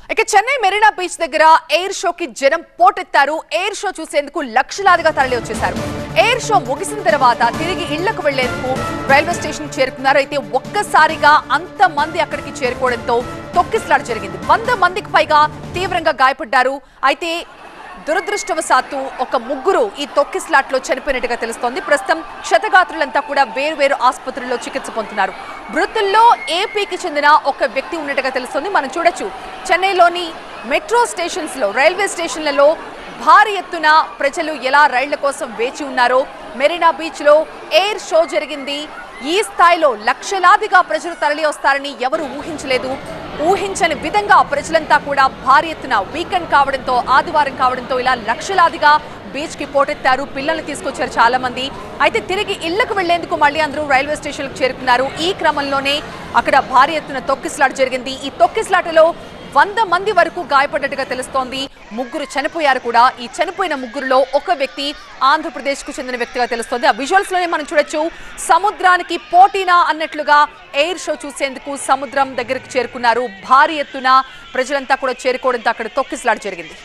ఇక Chennai Marina Beach దగ్గర air షోకి జనం పోటెత్తారు ఎయిర్ షో చూసేందుకు లక్షలాదిగా తరలి వచ్చేశారు ఎయిర్ షో ముగిసిన తర్వాత తిరిగి ఇళ్లకు వెళ్లేందుకు రైల్వే స్టేషన్ చేరుకున్నారు అయితే ఒక్కసారిగా అంత మంది అక్కడికి చేరుకోవడంతో తొక్కిసలాట జరిగింది వంద మందికి పైగా తీవ్రంగా గాయపడ్డారు అయితే దురదృష్టవశాత్తు ఒక ముగ్గురు ఈ తొక్కిస్లాట్లో చనిపోయినట్టుగా తెలుస్తోంది ప్రస్తుతం క్షతగాత్రులంతా కూడా వేరు వేరు ఆసుపత్రుల్లో చికిత్స పొందుతున్నారు మృతుల్లో ఏపీకి చెందిన ఒక వ్యక్తి ఉన్నట్టుగా తెలుస్తోంది మనం చూడొచ్చు చెన్నైలోని మెట్రో స్టేషన్స్ లో రైల్వే స్టేషన్లలో భారీ ఎత్తున ప్రజలు ఎలా రైళ్ల కోసం వేచి ఉన్నారో మెరీనా బీచ్ లో ఎయిర్ షో జరిగింది ఈ స్థాయిలో లక్షలాదిగా ప్రజలు తరలి వస్తారని ఎవరు ఊహించలేదు ఊహించని విధంగా ప్రజలంతా కూడా భారీ ఎత్తున వీకెండ్ కావడంతో ఆదివారం కావడంతో ఇలా లక్షలాదిగా బీచ్ కి పోటెత్తారు పిల్లల్ని తీసుకొచ్చారు చాలా మంది అయితే తిరిగి ఇళ్లకు వెళ్లేందుకు మళ్ళీ అందరూ రైల్వే స్టేషన్ కు చేరుకున్నారు ఈ క్రమంలోనే అక్కడ భారీ ఎత్తున తొక్కిసలాట జరిగింది ఈ తొక్కిసలాటలో వంద మంది వరకు గాయపడ్డట్టుగా తెలుస్తోంది ముగ్గురు చనిపోయారు కూడా ఈ చనిపోయిన ముగ్గురులో ఒక వ్యక్తి ఆంధ్రప్రదేశ్ కు చెందిన వ్యక్తిగా తెలుస్తోంది ఆ విజువల్స్ లోనే మనం చూడొచ్చు సముద్రానికి పోటీనా అన్నట్లుగా ఎయిర్ షో చూసేందుకు సముద్రం దగ్గరకు చేరుకున్నారు భారీ ఎత్తున ప్రజలంతా కూడా చేరుకోవడంతో అక్కడ తొక్కిసలాట జరిగింది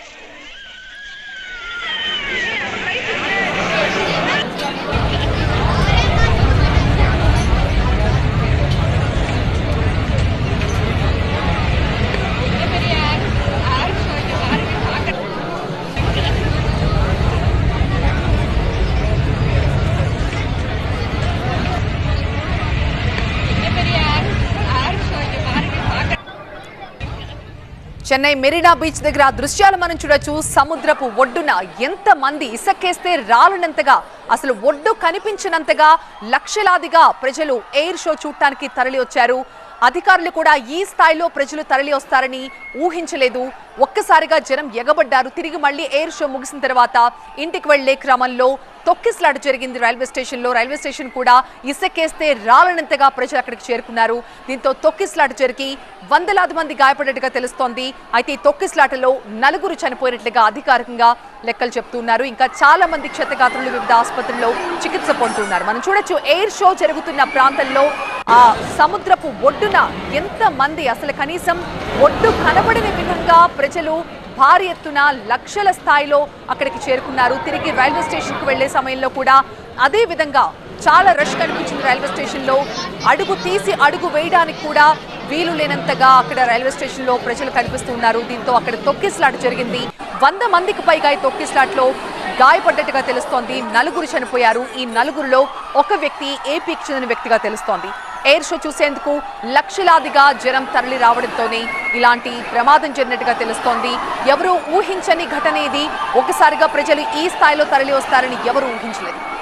చెన్నై మెరీనా బీచ్ దగ్గర ఆ దృశ్యాలు మనం చూడొచ్చు సముద్రపు ఒడ్డున ఎంత మంది ఇసక్కేస్తే రాలనంతగా అసలు ఒడ్డు కనిపించినంతగా లక్షలాదిగా ప్రజలు ఎయిర్ షో చూడటానికి తరలి వచ్చారు అధికారులు కూడా ఈ స్థాయిలో ప్రజలు తరలి వస్తారని ఊహించలేదు ఒక్కసారిగా జనం ఎగబడ్డారు తిరిగి మళ్ళీ ఎయిర్ షో ముగిసిన తర్వాత ఇంటికి వెళ్లే క్రమంలో తొక్కిసలాట జరిగింది రైల్వే స్టేషన్ లో రైల్వే స్టేషన్ కూడా ఇసకేస్తే రాలనంతగా ప్రజలు అక్కడికి చేరుకున్నారు దీంతో తొక్కిసలాట జరిగి వందలాది మంది గాయపడినట్టుగా తెలుస్తోంది అయితే ఈ తొక్కిసలాటలో నలుగురు చనిపోయినట్లుగా అధికారికంగా లెక్కలు చెప్తున్నారు ఇంకా చాలా మంది క్షతగాత్రులు వివిధ ఆసుపత్రుల్లో చికిత్స పొందుతున్నారు మనం చూడొచ్చు ఎయిర్ షో జరుగుతున్న ప్రాంతంలో ఆ సముద్రపు ఒడ్డున ఎంత మంది అసలు కనీసం ఒడ్డు కనబడని విధంగా ప్రజలు భారీ ఎత్తున లక్షల స్థాయిలో అక్కడికి చేరుకున్నారు తిరిగి రైల్వే స్టేషన్ కు వెళ్లే సమయంలో కూడా అదే విధంగా చాలా రష్ కనిపించింది రైల్వే స్టేషన్ లో అడుగు తీసి అడుగు వేయడానికి కూడా వీలు లేనంతగా అక్కడ రైల్వే స్టేషన్ లో ప్రజలు కనిపిస్తూ ఉన్నారు దీంతో అక్కడ తొక్కిసలాట జరిగింది వంద మందికి పైగా ఈ తొక్కిసలాట్లో గాయపడ్డట్టుగా తెలుస్తోంది నలుగురు చనిపోయారు ఈ నలుగురిలో ఒక వ్యక్తి ఏపీకి చెందిన వ్యక్తిగా తెలుస్తోంది ఎయిర్ షో చూసేందుకు లక్షలాదిగా జనం తరలి రావడంతోనే ఇలాంటి ప్రమాదం జరిగినట్టుగా తెలుస్తోంది ఎవరు ఊహించని ఘటన ఇది ఒకసారిగా ప్రజలు ఈ స్థాయిలో తరలి వస్తారని ఎవరు ఊహించలేదు